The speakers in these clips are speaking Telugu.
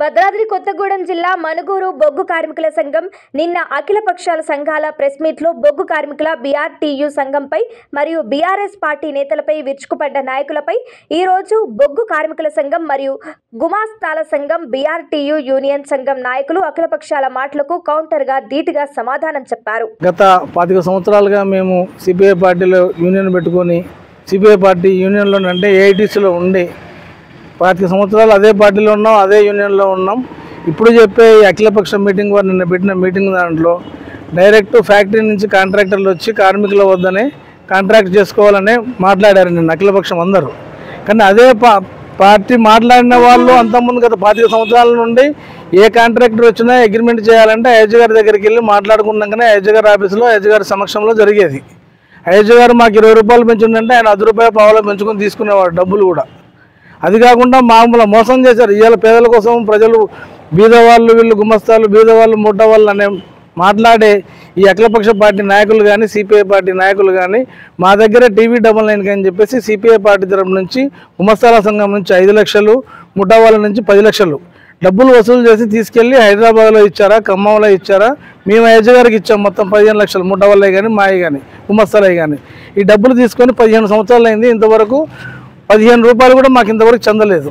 భద్రాద్రి కొత్తగూడెం జిల్లా మనుగూరు బొగ్గు కార్మికుల సంఘం నిన్న అఖిల పక్షాల సంఘాల ప్రెస్ మీట్లో బొగ్గు కార్మికుల బీఆర్టీయూ సంఘంపై మరియు బీఆర్ఎస్ పార్టీ నేతలపై విరుచుకుపడ్డ నాయకులపై ఈ రోజు బొగ్గు కార్మికుల సంఘం మరియు గుమాస్తాల సంఘం బీఆర్టీయూ యూనియన్ సంఘం నాయకులు అఖిల పక్షాల మాటలకు కౌంటర్గా ధీటుగా సమాధానం చెప్పారు గత పాతిక సంవత్సరాలుగా మేము సిపిఐ పార్టీలో యూనియన్ పెట్టుకొని సిపిఐ పార్టీ యూనియన్లో అంటే ఏఐటీసీలో ఉండి పాతిక సంవత్సరాలు అదే పార్టీలో ఉన్నాం అదే యూనియన్లో ఉన్నాం ఇప్పుడు చెప్పే ఈ అఖిలపక్ష మీటింగ్ వారు నిన్న పెట్టిన మీటింగ్ దాంట్లో డైరెక్ట్ ఫ్యాక్టరీ నుంచి కాంట్రాక్టర్లు వచ్చి కార్మికుల వద్దనే కాంట్రాక్ట్ చేసుకోవాలని మాట్లాడారు నిన్న అఖిలపక్షం అందరూ కానీ అదే పా పార్టీ మాట్లాడిన వాళ్ళు అంతకుముందు గత పాతిక సంవత్సరాల నుండి ఏ కాంట్రాక్టర్ వచ్చినా అగ్రిమెంట్ చేయాలంటే ఐజీ గారి దగ్గరికి వెళ్ళి మాట్లాడుకున్నాకనే ఐజీ గారి ఆఫీసులో ఐజీ గారి సమక్షంలో జరిగేది ఐజీ గారు మాకు ఇరవై రూపాయలు పెంచుందంటే ఆయన అది రూపాయలు పావులో పెంచుకొని తీసుకునేవాడు డబ్బులు కూడా అది కాకుండా మామూలు మోసం చేశారు ఇవాళ పేదల కోసం ప్రజలు బీదవాళ్ళు వీళ్ళు గుమస్తాలు బీదవాళ్ళు ముఠ వాళ్ళు అనే మాట్లాడే ఈ అఖిలపక్ష పార్టీ నాయకులు కానీ సిపిఐ పార్టీ నాయకులు కానీ మా దగ్గర టీవీ డబల్ నైన్కి అని చెప్పేసి సిపిఐ పార్టీ తరపు నుంచి గుమస్తాల సంఘం నుంచి ఐదు లక్షలు ముఠా వాళ్ళ నుంచి పది లక్షలు డబ్బులు వసూలు చేసి తీసుకెళ్ళి హైదరాబాద్లో ఇచ్చారా ఖమ్మంలో ఇచ్చారా మేము ఐజ గారికి ఇచ్చాం మొత్తం పదిహేను లక్షలు ముఠా వాళ్ళే కానీ మాయి కానీ గుమస్తాలే కానీ ఈ డబ్బులు తీసుకొని పదిహేను సంవత్సరాలు అయింది ఇంతవరకు పదిహేను రూపాయలు కూడా మాకు ఇంతవరకు చెందలేదు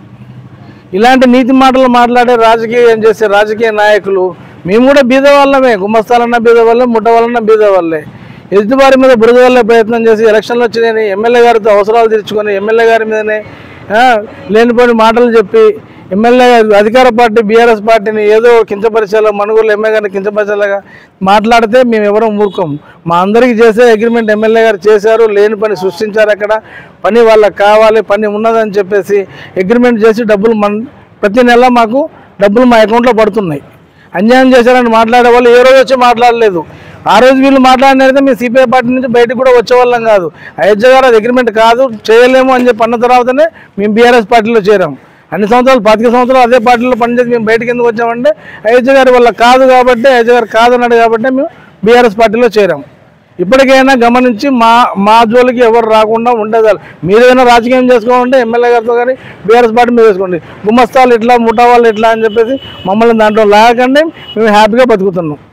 ఇలాంటి నీతి మాటలు మాట్లాడే రాజకీయం చేసే రాజకీయ నాయకులు మేము కూడా బీద వాళ్ళమే గుమస్తాలన్నా బీద వాళ్ళే ముట్ట వాళ్ళన్నా బీద వాళ్ళే ఎదుటివారి మీద బురద వల్లే ప్రయత్నం చేసి ఎలక్షన్లు వచ్చినాయని ఎమ్మెల్యే గారితో అవసరాలు తీర్చుకొని ఎమ్మెల్యే గారి మీదనే ఆ, లేనిపోని మాటలు చెప్పి ఎమ్మెల్యే అధికార పార్టీ బీఆర్ఎస్ పార్టీని ఏదో కించపరిచేలా మనుగోలు ఎమ్మెల్యే గారిని కించపరిచేలాగా మాట్లాడితే మేము ఎవరం మూర్ఖం మా అందరికీ చేసే అగ్రిమెంట్ ఎమ్మెల్యే గారు చేశారు లేని పని సృష్టించారు అక్కడ పని వాళ్ళకి కావాలి పని ఉన్నదని చెప్పేసి అగ్రిమెంట్ చేసి డబ్బులు మన ప్రతి నెల మాకు డబ్బులు మా అకౌంట్లో పడుతున్నాయి అన్యాయం చేశారని మాట్లాడే వాళ్ళు ఏ రోజు వచ్చి మాట్లాడలేదు ఆ రోజు వీళ్ళు మాట్లాడినైతే మేము సిపిఐ పార్టీ నుంచి బయటకు కూడా వచ్చేవాళ్ళం కాదు అయోధ్య గారు అది అగ్రిమెంట్ కాదు చేయలేము అని చెప్పి అన్న తర్వాతనే మేము బీఆర్ఎస్ పార్టీలో చేరాం అన్ని సంవత్సరాలు పాతిక సంవత్సరాలు అదే పార్టీలో పనిచేసి మేము బయటకు ఎందుకు వచ్చామంటే అయోధ్య గారి వల్ల కాదు కాబట్టి అయోధ్య గారు కాదన్నాడు కాబట్టి మేము బీఆర్ఎస్ పార్టీలో చేరాం ఇప్పటికైనా గమనించి మా మా జోలికి ఎవరు రాకుండా ఉండేదాలు మీరేదైనా రాజకీయం చేసుకోవాలంటే ఎమ్మెల్యే గారితో కానీ బీఆర్ఎస్ పార్టీ మీద వేసుకోండి గుమస్తాలు ఇట్లా ముఠా వాళ్ళు ఇట్లా అని చెప్పేసి మమ్మల్ని దాంట్లో లాగకండి మేము హ్యాపీగా బతుకుతున్నాం